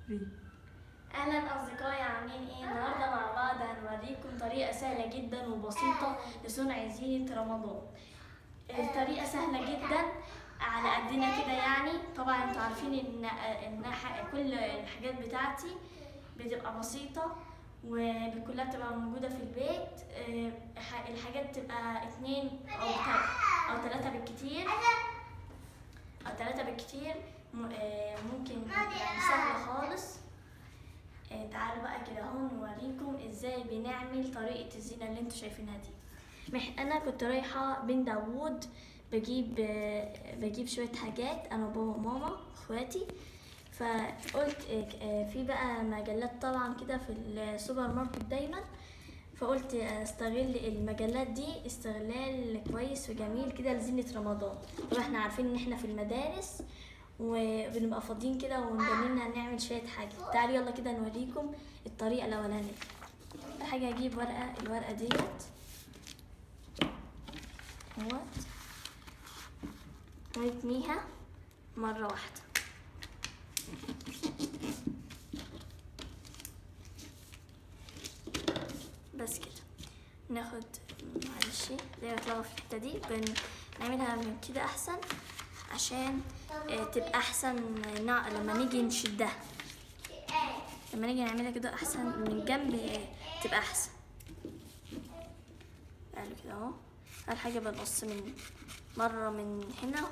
اهلا اصدقائي عاملين ايه النهارده مع بعض هنوريكم طريقه سهله جدا وبسيطه لصنع زينه رمضان الطريقه سهله جدا على قدنا كده يعني طبعا انتوا عارفين ان ان ح- كل الحاجات بتاعتي بتبقى بسيطه وكلها بتبقى موجوده في البيت اه، ح- الحاجات بتبقى اتنين او تا- او تلاته بالكتير او تلاته بالكتير م- اه، ممكن يعني سهله خالص آه، تعالوا بقى كده اهو نوريكم ازاي بنعمل طريقة الزينة اللي انتوا شايفينها دي مح- انا كنت رايحة بين داوود بجيب آه، بجيب شوية حاجات انا وبابا وماما اخواتي فقلت آه، آه، في بقى مجلات طبعا كده في السوبر ماركت دايما فقلت استغل المجلات دي استغلال كويس وجميل كده لزينة رمضان طبعا احنا عارفين ان احنا في المدارس وبنبقى فاضيين كده ومجانين نعمل شوية حاجة تعالوا يلا كده نوريكم الطريقة الأولانية أول حاجة هجيب ورقة الورقة ديت اهوت ونتنيها مرة واحدة بس كده ناخد معلش زي ما طلعوا في الحتة دي بنعملها من كده أحسن عشان آه، تبقى أحسن نع- لما نيجي نشدها لما نيجي نعملها كده أحسن من الجنب آه، تبقى أحسن تعالوا كده أهو أول حاجة بنقص من مرة من هنا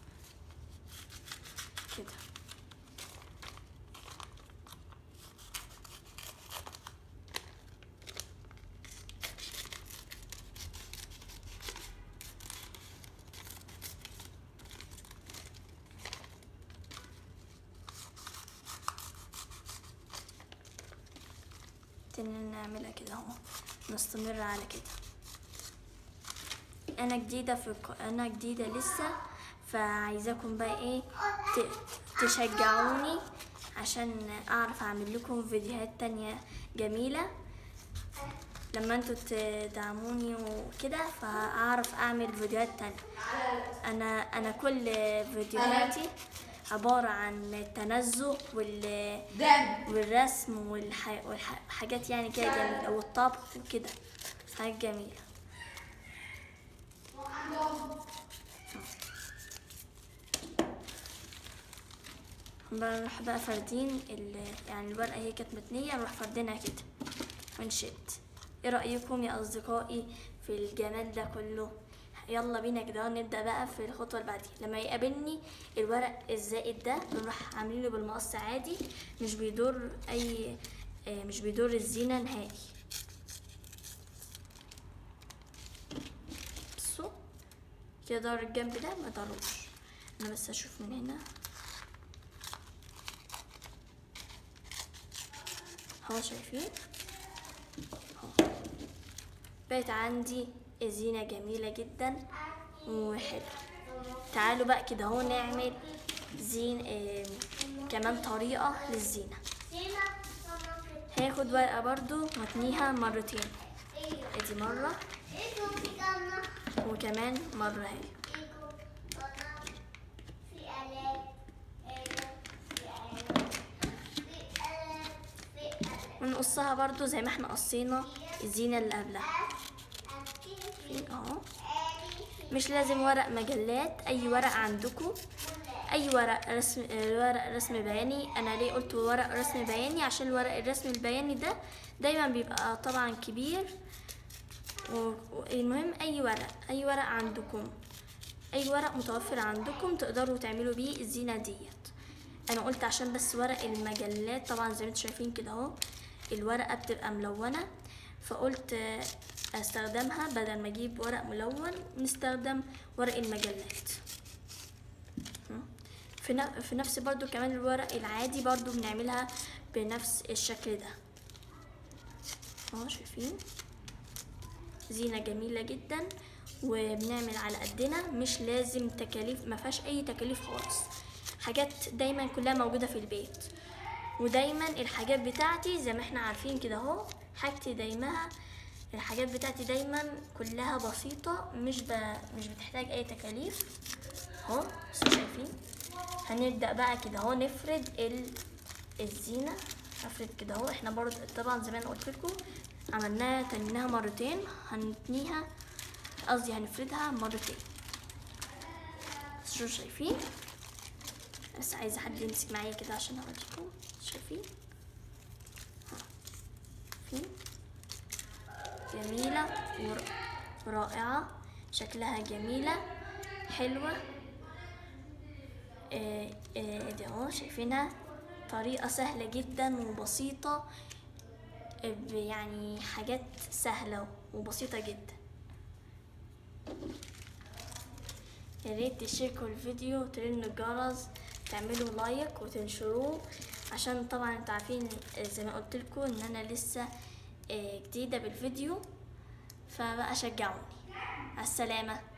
كده تاني نعملها كده اهو نستمر على كده انا جديده في الق- انا جديده لسه فعايزاكم بقى ايه ت- تشجعوني عشان اعرف اعمل لكم فيديوهات تانية جميله لما انتوا تدعموني وكده فاعرف اعمل فيديوهات تانية انا انا كل فيديوهاتي عباره عن التنزه وال دم والرسم والح... والحاجات يعني كده جميلة والطبخ وكده حاجات جميلة بنروح بقى فاردين ال... يعني الورقة هي كانت متنية نروح فاردينها كده ونشد ايه رأيكم يا أصدقائي في الجمال ده كله يلا بينا كده نبدأ بقى في الخطوة اللي بعديها لما يقابلني الورق الزائد ده بنروح عاملينه بالمقص عادي مش بيضر أي آه، مش بيضر الزينة نهائي بصوا كده ضر الجنب ده ما ضروش انا بس اشوف من هنا اهو شايفين اهو بقت عندي الزينة جميلة جدا وحلوة تعالوا بقى كده اهو نعمل زين آه كمان طريقة للزينة هاخد ورقة برضو واتنيها مرتين ادي مرة وكمان مرة اهي ونقصها برضو زي ما احنا قصينا الزينة اللي قبلها شايفين اهو مش لازم ورق مجلات اي ورق عندكم اي ورق رسم آه، ورق رسم بياني انا ليه قلت ورق رسم بياني عشان الورق الرسم البياني ده دايما بيبقى طبعا كبير و- والمهم اي ورق اي ورق عندكم اي ورق متوفر عندكم تقدروا تعملوا بيه الزينة ديت انا قلت عشان بس ورق المجلات طبعا زي ما انتم شايفين كده اهو الورقة بتبقى ملونة فقلت آه، استخدمها بدل ما اجيب ورق ملون نستخدم ورق المجلات في ن- في نفس برضو كمان الورق العادي برضو بنعملها بنفس الشكل ده اهو شايفين زينة جميلة جدا وبنعمل على قدنا مش لازم تكاليف ما فيهاش اي تكاليف خالص حاجات دايما كلها موجودة في البيت ودايما الحاجات بتاعتي زي ما احنا عارفين كده اهو حاجتي دايما الحاجات بتاعتي دايما كلها بسيطة مش ب... مش بتحتاج اي تكاليف اهو بس شايفين هنبدأ بقى كده اهو نفرد ال... الزينة هفرد كده اهو احنا برضه طبعا زي ما انا قلت لكم عملناها تنيناها مرتين هنتنيها قصدي هنفردها مرتين شو شايفين بس عايزة حد يمسك معايا كده عشان اوريكم شايفين ها. شايفين جميلة ور- ورائعة شكلها جميلة حلوة آه، آه، دي اهو شايفينها طريقة سهلة جدا وبسيطة آه، ب- يعني حاجات سهلة وبسيطة جدا يا ريت تشاركوا الفيديو وترنوا الجرس تعملوا لايك وتنشروه عشان طبعا انتوا عارفين آه، زي ما قلت لكم ان انا لسه آه، جديدة بالفيديو فبقى شجعوني على السلامة